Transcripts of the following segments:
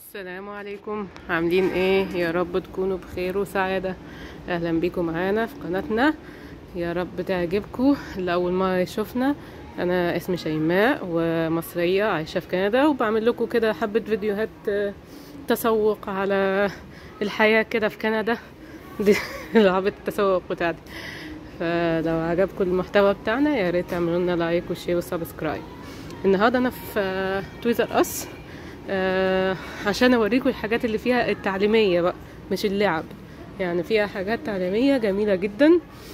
السلام عليكم عاملين ايه يا رب تكونوا بخير وسعادة اهلا بيكم معانا في قناتنا يا رب تعجبكم لأول مرة يشوفنا انا اسمي شيماء ومصرية عايشة في كندا وبعمل لكم كده حبة فيديوهات آه، تسوق على الحياة كده في كندا دي لعبة التسوق بتاعتي فلو عجبكم المحتوى بتاعنا يا ريت تعملوا لنا لايك وشير وسبسكرايب النهارده انا في آه، تويتر اس آه، عشان اوريكم الحاجات اللي فيها التعليميه بقى مش اللعب يعني فيها حاجات تعليميه جميله جدا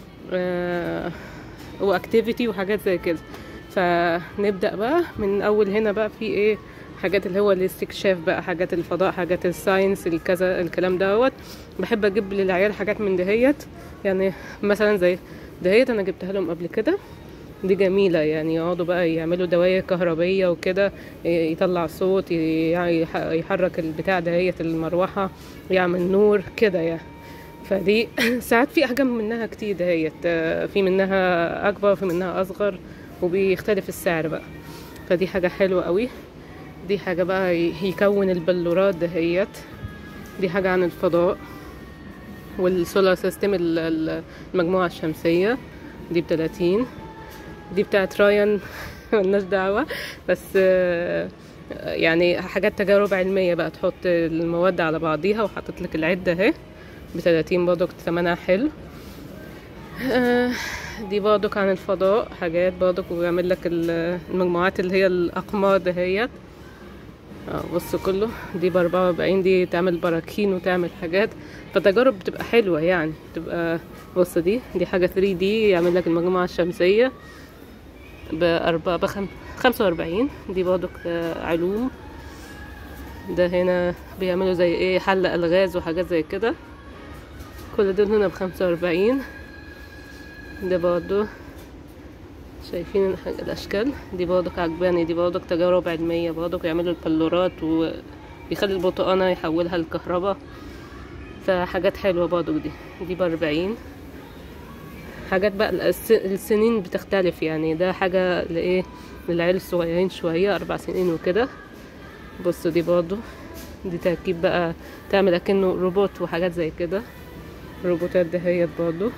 آه، واكتيفيتي وحاجات زي كده فنبدا بقى من اول هنا بقى في ايه حاجات اللي هو الاستكشاف بقى حاجات الفضاء حاجات الساينس الكذا الكلام دوت بحب اجيب للعيال حاجات من دهيت يعني مثلا زي دهيت انا جبتها لهم قبل كده دي جميلة يعني يقعدوا بقى يعملوا دواير كهربية وكده ي- يطلع صوت ي- يح- يحرك البتاع دهيت المروحة يعمل نور كده يعني فدي ساعات في أحجام منها كتير دهيت آه، في منها أكبر في منها أصغر وبيختلف السعر بقى فدي حاجة حلوة قوي دي حاجة بقى ي- يكون البلورات دهيت دي حاجة عن الفضاء والسولار سيستم ال- ال- المجموعة الشمسية دي بتلاتين دي بتاعت رايان ملناش دعوة بس آه، يعني حاجات تجارب علمية بقى تحط المواد على بعضيها وحطت لك العدة اهي بتلاتين برضك ثمنها حلو آه، دي برضك عن الفضاء حاجات برضك ويعمل لك ال- المجموعات اللي هي الأقمار دهيت اه بص كله دي بأربعة وأربعين دي تعمل براكين وتعمل حاجات فتجارب بتبقى حلوة يعني بتبقى بص دي دي حاجة 3 دي يعمل لك المجموعة الشمسية بأربعة بخم خمسة وأربعين دي برضك آه، علوم ده هنا بيعملوا زي ايه حل ألغاز وحاجات زي كده كل دول هنا بخمسة وأربعين ده برضو شايفين الح- الأشكال دي برضك عجباني دي برضك تجارب علمية برضك يعملوا البلورات ويخلي البرتقانة يحولها لكهرباء فحاجات حلوة برضك دي دي بأربعين حاجات بقى الس- السنين بتختلف يعني ده حاجة لإيه للعيال الصغيرين شوية أربع سنين وكده بصوا دي برضو دي تركيب بقى تعمل أكنه روبوت وحاجات زي كده الروبوتات دهيت برضو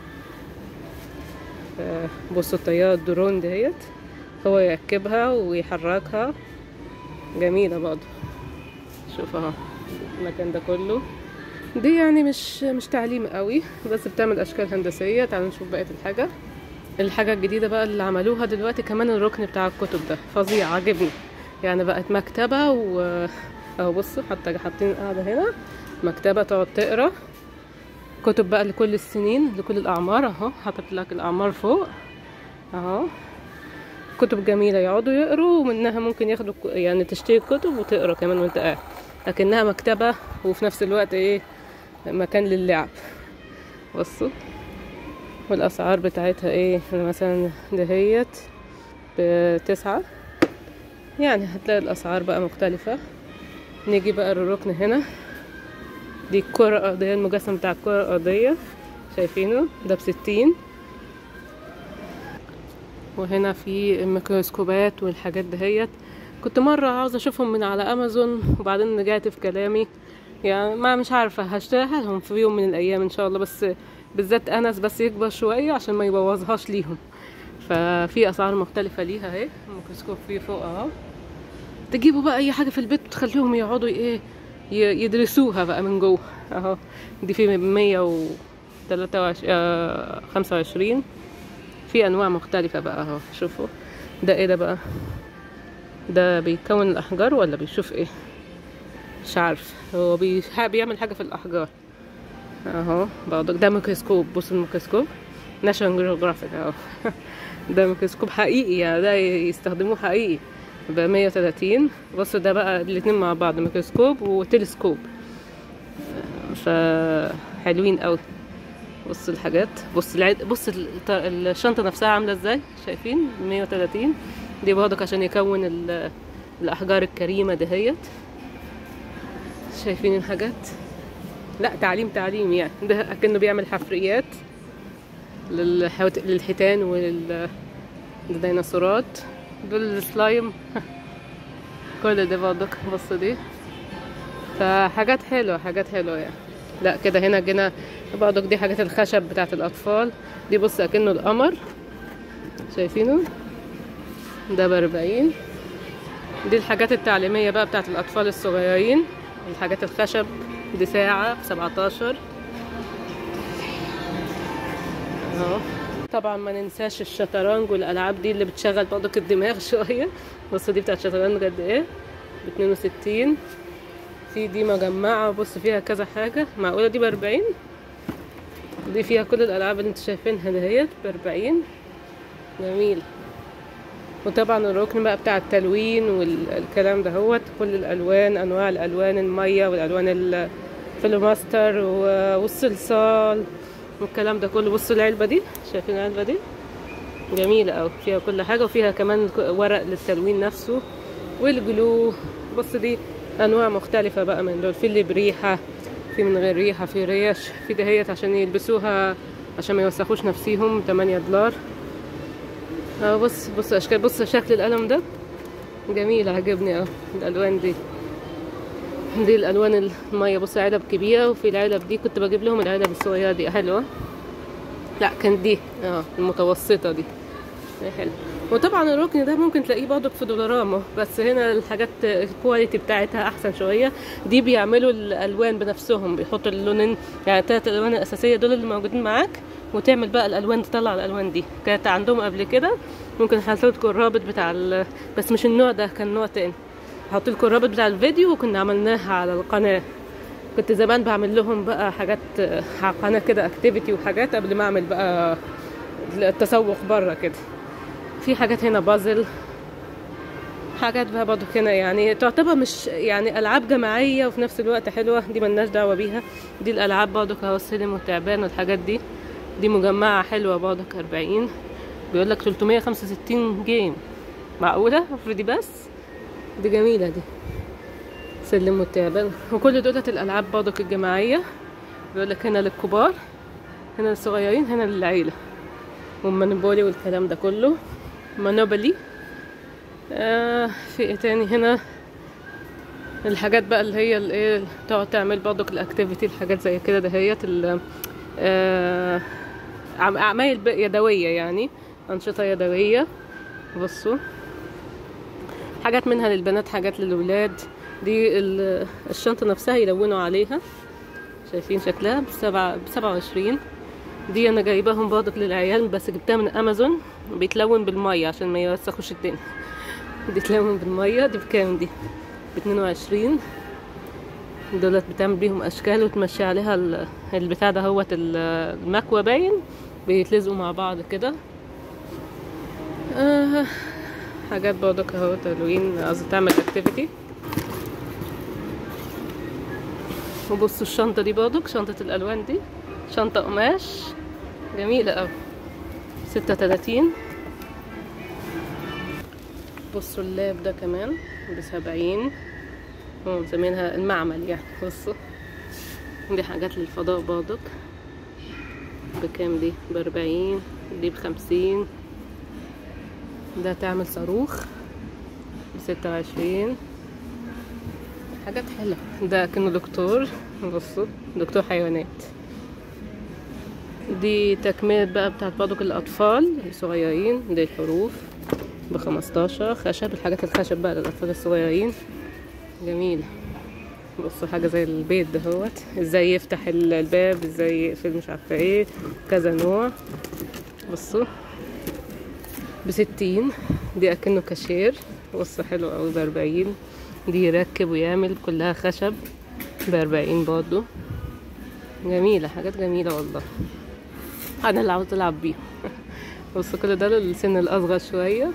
ف- بصوا الطيارة الدرون دهيت هو يركبها ويحركها جميلة برضو شوف اهو المكان ده كله دي يعني مش مش تعليم قوي بس بتعمل اشكال هندسيه تعالوا نشوف بقيه الحاجه الحاجه الجديده بقى اللي عملوها دلوقتي كمان الركن بتاع الكتب ده فظيع عاجبني يعني بقت مكتبه و اهو بصوا حتى حاطين قاعده هنا مكتبه تقعد تقرا كتب بقى لكل السنين لكل الاعمار اهو حاطط لك الاعمار فوق اهو كتب جميلة يقعدوا يقروا ومنها ممكن ياخدوا ك- يعني تشتري كتب وتقرا كمان وانت قاعد لكنها مكتبة وفي نفس الوقت ايه مكان للعب بصوا والأسعار بتاعتها ايه مثلا دهيت بتسعة يعني هتلاقي الأسعار بقى مختلفة نيجي بقى للركن هنا دي الكرة الأرضية المجسم بتاع الكرة الأرضية شايفينه ده بستين وهنا في الميكروسكوبات والحاجات دهيت كنت مرة عاوزة اشوفهم من على امازون وبعدين رجعت في كلامي يعني ما مش عارفة هشتريها لهم في يوم من الايام ان شاء الله بس بالذات انس بس يكبر شوية عشان ما يبوظهاش ليهم ففي اسعار مختلفة ليها اهي الميكروسكوب فيه فوق اهو تجيبوا بقى اي حاجة في البيت وتخليهم يقعدوا ايه ي- يدرسوها بقى من جوه اهو دي في مية و تلاتة وعش... آه... خمسة وعشرين في انواع مختلفة بقى اهو شوفوا ده ايه ده بقى ده بيكون الاحجار ولا بيشوف ايه مش عارف هو بي... ها- بيعمل حاجة في الاحجار اهو برضك ده ميكروسكوب بص الميكروسكوب ناشونال جيوغرافيك اهو ده ميكروسكوب حقيقي يعني ده يستخدموه حقيقي ب 130 بصوا ده بقى الاتنين مع بعض ميكروسكوب وتلسكوب فحلوين قوي بص الحاجات بص العد... بص الط- الشنطة نفسها عاملة ازاي شايفين 130 دي برضك عشان يكون ال... الأحجار الكريمة دهيت شايفين الحاجات لا تعليم تعليم يعني ده أكنه بيعمل حفريات للحوت... للحيتان وللديناصورات دول السلايم كل ده برضك بص دي فحاجات حلوة حاجات حلوة يعني لا كده هنا جينا برضك دي حاجات الخشب بتاعت الأطفال دي بص أكنه القمر شايفينه ده بأربعين دي الحاجات التعليمية بقى بتاعت الأطفال الصغيرين الحاجات الخشب دي ساعة بسبعتاشر اهو طبعا ما ننساش الشطرنج والألعاب دي اللي بتشغل برضك الدماغ شوية بص دي بتاعت الشطرنج قد ايه باتنين وستين في دي مجمعة بص فيها كذا حاجة معقولة دي بأربعين دي فيها كل الألعاب اللي انتوا شايفينها دهيت بأربعين جميل وطبعا الركن بقى بتاع التلوين والكلام ده هوت كل الالوان انواع الالوان الميه والالوان الفلوماستر والصلصال والكلام ده كله بصوا العلبه دي شايفين العلبه دي جميله قوي فيها كل حاجه وفيها كمان ورق للتلوين نفسه والجلو بص دي انواع مختلفه بقى من دول في اللي بريحه في من غير ريحه في ريش في دهيت عشان يلبسوها عشان ما يوسخوش نفسيهم 8 دولار اه بص بص اشكال بص شكل القلم ده جميل عجبني اه الالوان دي دي الالوان الميه بص علب كبيره وفي العلب دي كنت بجيب لهم العلب الصغيره دي حلوه لا كانت دي اه المتوسطه دي حلو وطبعا الركن ده ممكن تلاقيه برضك في دولارامه بس هنا الحاجات الكواليتي بتاعتها احسن شويه دي بيعملوا الالوان بنفسهم بيحطوا اللونين يعني التلات الالوان الاساسيه دول اللي موجودين معاك وتعمل بقى الالوان تطلع الالوان دي كانت عندهم قبل كده ممكن احط لكم الرابط بتاع ال... بس مش النوع ده كان نوع تاني هحط لكم الرابط بتاع الفيديو وكنا عملناها على القناه كنت زمان بعمل لهم بقى حاجات على القناه كده اكتيفيتي وحاجات قبل ما اعمل بقى التسوق بره كده في حاجات هنا بازل حاجات بقى برضه هنا يعني تعتبر مش يعني العاب جماعيه وفي نفس الوقت حلوه دي ملناش دعوه بيها دي الالعاب برضه اهو السلم والتعبان والحاجات دي دي مجمعة حلوة برضك أربعين بيقول لك 365 جيم معقولة في دي بس دي جميلة دي سلم والتعبان وكل دولت الألعاب برضك الجماعية بيقول لك هنا للكبار هنا للصغيرين هنا للعيلة والمونوبولي والكلام ده كله مونوبولي آه في ايه تاني هنا الحاجات بقى اللي هي الايه تقعد تعمل برضك الاكتيفيتي الحاجات زي كده دهيت آه أعمال يدوية يعني أنشطة يدوية بصوا حاجات منها للبنات حاجات للولاد دي الشنطة نفسها يلونوا عليها شايفين شكلها بسبعة بسبعة وعشرين دي أنا جايباهم برضك للعيال بس جبتها من أمازون بيتلون بالمية عشان ما يوسخوش الدنيا دي تلون بالمية دي بكام دي باتنين وعشرين دولت بتعمل بيهم اشكال وتمشي عليها البتاع ده هوت المكوى باين بيتلزقوا مع بعض كده آه حاجات برضك اهو تلوين قصدي تعمل اكتيفيتي وبصوا الشنطة دي برضك شنطة الألوان دي شنطة قماش جميلة أوي ستة تلاتين بصوا اللاب ده كمان بسبعين هم مسمينها المعمل يعني بصوا دي حاجات للفضاء برضك بكام دي بأربعين دي بخمسين ده تعمل صاروخ بستة وعشرين حاجات حلوة ده كأنه دكتور بصوا دكتور حيوانات دي تكملة بقى بتاعت برضك الأطفال الصغيرين دي الحروف بخمستاشر خشب الحاجات الخشب بقى للأطفال الصغيرين جميل بصوا حاجة زي البيت دهوت ازاي يفتح الباب ازاي يقفل مش عارفة ايه كذا نوع بصوا بستين دي اكنه كاشير بصوا حلو اوي باربعين دي يركب ويعمل كلها خشب باربعين برضو جميلة حاجات جميلة والله انا اللي عاوز العب بيهم بصوا كل ده للسن الاصغر شوية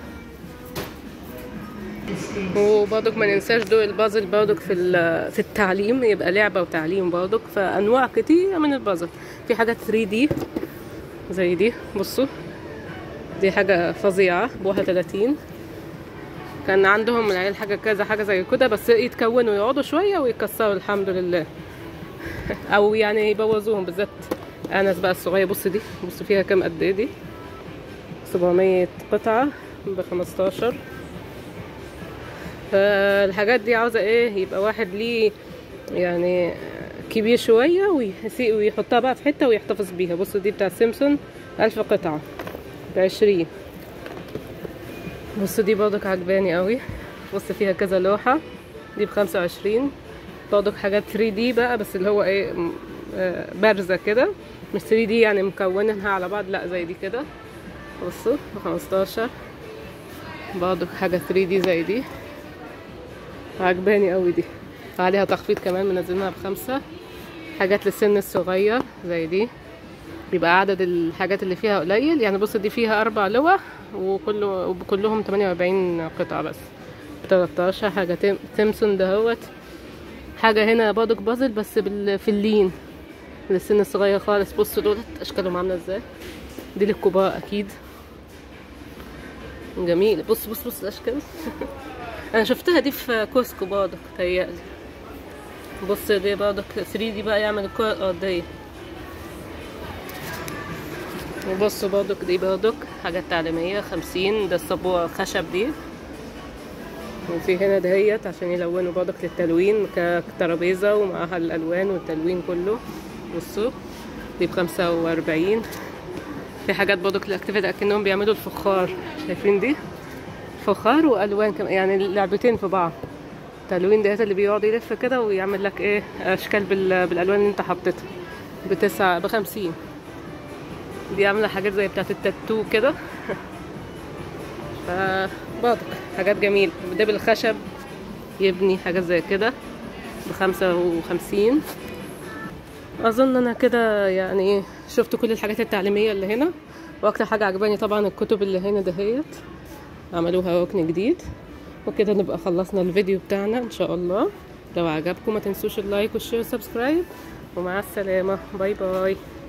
وبرضك ما ننساش دور البازل برضك في في التعليم يبقى لعبه وتعليم برضك فانواع كتير من البازل في حاجات 3 دي زي دي بصوا دي حاجه فظيعه ب 31 كان عندهم العيال حاجه كذا حاجه زي كده بس يتكونوا يقعدوا شويه ويكسروا الحمد لله او يعني يبوظوهم بالذات انس بقى الصغير بص دي بص فيها كام قد ايه دي 700 قطعه ب 15 فالحاجات دي عاوزه ايه يبقى واحد ليه يعني كبير شوية ويسي- ويحطها بقى في حتة ويحتفظ بيها بصوا دي بتاع سيمسون ألف قطعة بعشرين بصوا دي برضك عجباني قوي بص فيها كذا لوحة دي بخمسة وعشرين برضك حاجات 3 d بقى بس اللي هو ايه م- آه، بارزة كده مش 3 d يعني مكونينها على بعض لا زي دي كده بصوا بخمستاشر برضك حاجة 3 d زي دي عجباني قوي دي عليها تخفيض كمان منزلينها بخمسة حاجات للسن الصغير زي دي بيبقى عدد الحاجات اللي فيها قليل يعني بص دي فيها أربع لوح وكله وكلهم 48 قطعة بس 13 حاجة تيم- تيمسون دهوت حاجة هنا برضك بازل بس بال... في اللين للسن الصغير خالص بصوا دولت أشكالهم عاملة ازاي دي للكبار أكيد جميل بص بص بص الأشكال أنا شفتها دي في كوسكو برضك تهيألي بص دي برضك 3 دي بقى يعمل الكرة الأرضية وبصوا برضك دي برضك حاجات تعليمية خمسين ده السبورة الخشب دي وفي هنا دهيت عشان يلونوا برضك للتلوين كترابيزة ومعاها الألوان والتلوين كله بصوا دي بخمسة وأربعين في حاجات برضك للأكتيفيتي أكنهم بيعملوا الفخار شايفين دي فخار وألوان كمان يعني لعبتين في بعض التلوين ديت اللي بيقعد يلف كده ويعمل لك ايه أشكال بال- بالألوان اللي انت حطيتها بتسعة بخمسين دي عاملة حاجات زي بتاعت التاتو كده فبرضك حاجات جميلة ده بالخشب يبني حاجات زي كده بخمسة وخمسين أظن أنا كده يعني شفت كل الحاجات التعليمية اللي هنا وأكتر حاجة عجباني طبعا الكتب اللي هنا دهيت عملوها ركن جديد وكده نبقى خلصنا الفيديو بتاعنا إن شاء الله لو عجبكم ما تنسوش اللايك والشير والسبسكرايب ومع السلامة باي باي